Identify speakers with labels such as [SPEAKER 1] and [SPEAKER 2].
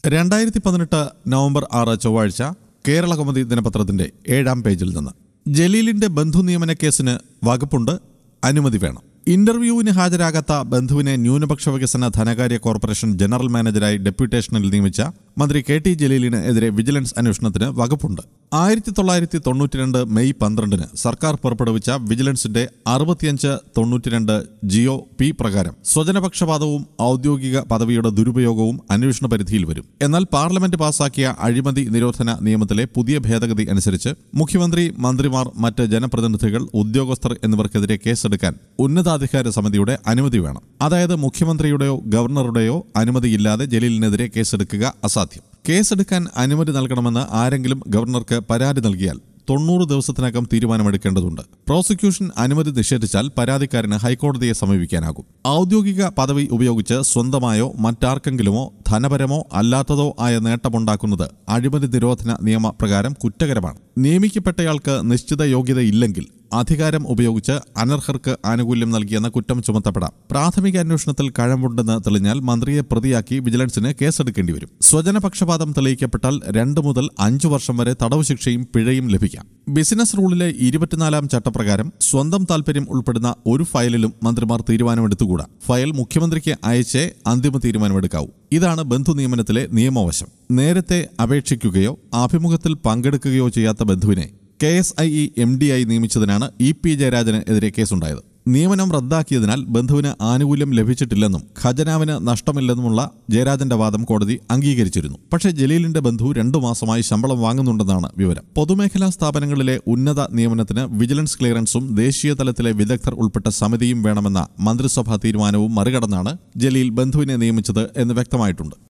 [SPEAKER 1] രണ്ടായിരത്തി പതിനെട്ട് നവംബർ ആറ് ചൊവ്വാഴ്ച കേരള കൗമുദി ദിനപത്രത്തിന്റെ ഏഴാം പേജിൽ നിന്ന് ജലീലിന്റെ ബന്ധു നിയമന കേസിന് വകുപ്പുണ്ട് അനുമതി വേണം ഇന്റർവ്യൂവിന് ഹാജരാകാത്ത ബന്ധുവിനെ ന്യൂനപക്ഷ വികസന ധനകാര്യ കോർപ്പറേഷൻ ജനറൽ മാനേജരായി ഡെപ്യൂട്ടേഷനിൽ നിയമിച്ച മന്ത്രി കെ ടി ജലീലിന് എതിരെ വിജിലൻസ് അന്വേഷണത്തിന് വകുപ്പുണ്ട് ആയിരത്തി തൊള്ളായിരത്തി തൊണ്ണൂറ്റിരണ്ട് മെയ് പന്ത്രണ്ടിന് സർക്കാർ പുറപ്പെടുവിച്ച വിജിലൻസിന്റെ അറുപത്തിയഞ്ച് തൊണ്ണൂറ്റിരണ്ട് ജിയോ പി പ്രകാരം സ്വജനപക്ഷപാതവും ഔദ്യോഗിക പദവിയുടെ ദുരുപയോഗവും അന്വേഷണ പരിധിയിൽ വരും എന്നാൽ പാർലമെന്റ് പാസാക്കിയ അഴിമതി നിരോധന നിയമത്തിലെ പുതിയ ഭേദഗതി അനുസരിച്ച് മുഖ്യമന്ത്രി മന്ത്രിമാർ മറ്റ് ജനപ്രതിനിധികൾ ഉദ്യോഗസ്ഥർ എന്നിവർക്കെതിരെ കേസെടുക്കാൻ ഉന്നതാധികാര സമിതിയുടെ അനുമതി വേണം അതായത് മുഖ്യമന്ത്രിയുടെയോ ഗവർണറുടെയോ അനുമതിയില്ലാതെ ജലീലിനെതിരെ കേസെടുക്കുക അസാധ്യം കേസെടുക്കാൻ അനുമതി നൽകണമെന്ന് ആരെങ്കിലും ഗവർണർക്ക് പരാതി നൽകിയാൽ തൊണ്ണൂറ് ദിവസത്തിനകം തീരുമാനമെടുക്കേണ്ടതുണ്ട് പ്രോസിക്യൂഷൻ അനുമതി നിഷേധിച്ചാൽ പരാതിക്കാരന് ഹൈക്കോടതിയെ സമീപിക്കാനാകും ഔദ്യോഗിക പദവി ഉപയോഗിച്ച് സ്വന്തമായോ മറ്റാർക്കെങ്കിലുമോ ധനപരമോ അല്ലാത്തതോ ആയ നേട്ടമുണ്ടാക്കുന്നത് അഴിമതി നിരോധന നിയമപ്രകാരം കുറ്റകരമാണ് നിയമിക്കപ്പെട്ടയാൾക്ക് നിശ്ചിത യോഗ്യതയില്ലെങ്കിൽ അധികാരം ഉപയോഗിച്ച് അനർഹർക്ക് ആനുകൂല്യം നൽകിയെന്ന കുറ്റം ചുമത്തപ്പെടാം പ്രാഥമിക അന്വേഷണത്തിൽ കഴമ്പുണ്ടെന്ന് തെളിഞ്ഞാൽ മന്ത്രിയെ പ്രതിയാക്കി വിജിലൻസിന് കേസെടുക്കേണ്ടി വരും സ്വജനപക്ഷപാതം തെളിയിക്കപ്പെട്ടാൽ രണ്ട് മുതൽ അഞ്ചു വർഷം വരെ തടവ് ശിക്ഷയും പിഴയും ലഭിക്കാം ബിസിനസ് റൂളിലെ ഇരുപത്തിനാലാം ചട്ടപ്രകാരം സ്വന്തം താൽപര്യം ഉൾപ്പെടുന്ന ഒരു ഫയലിലും മന്ത്രിമാർ തീരുമാനമെടുത്തുകൂടാ ഫയൽ മുഖ്യമന്ത്രിക്ക് അയച്ചേ അന്തിമ തീരുമാനമെടുക്കാവൂ ഇതാണ് ബന്ധു നിയമനത്തിലെ നിയമവശം നേരത്തെ അപേക്ഷിക്കുകയോ അഭിമുഖത്തിൽ പങ്കെടുക്കുകയോ ചെയ്യാത്ത ബന്ധുവിനെ K S I E M D ആയി നിയമിച്ചതിനാണ് ഇ പി ജയരാജന് എതിരെ കേസുണ്ടായത് നിയമനം റദ്ദാക്കിയതിനാൽ ബന്ധുവിന് ആനുകൂല്യം ലഭിച്ചിട്ടില്ലെന്നും ഖജനാവിന് നഷ്ടമില്ലെന്നുമുള്ള ജയരാജന്റെ വാദം കോടതി അംഗീകരിച്ചിരുന്നു പക്ഷേ ജലീലിന്റെ ബന്ധു രണ്ടു മാസമായി ശമ്പളം വാങ്ങുന്നുണ്ടെന്നാണ് വിവരം പൊതുമേഖലാ സ്ഥാപനങ്ങളിലെ ഉന്നത നിയമനത്തിന് വിജിലൻസ് ക്ലിയറൻസും ദേശീയ തലത്തിലെ വിദഗ്ധർ ഉൾപ്പെട്ട സമിതിയും വേണമെന്ന മന്ത്രിസഭാ തീരുമാനവും മറികടന്നാണ് ജലീൽ ബന്ധുവിനെ നിയമിച്ചത് എന്ന് വ്യക്തമായിട്ടുണ്ട്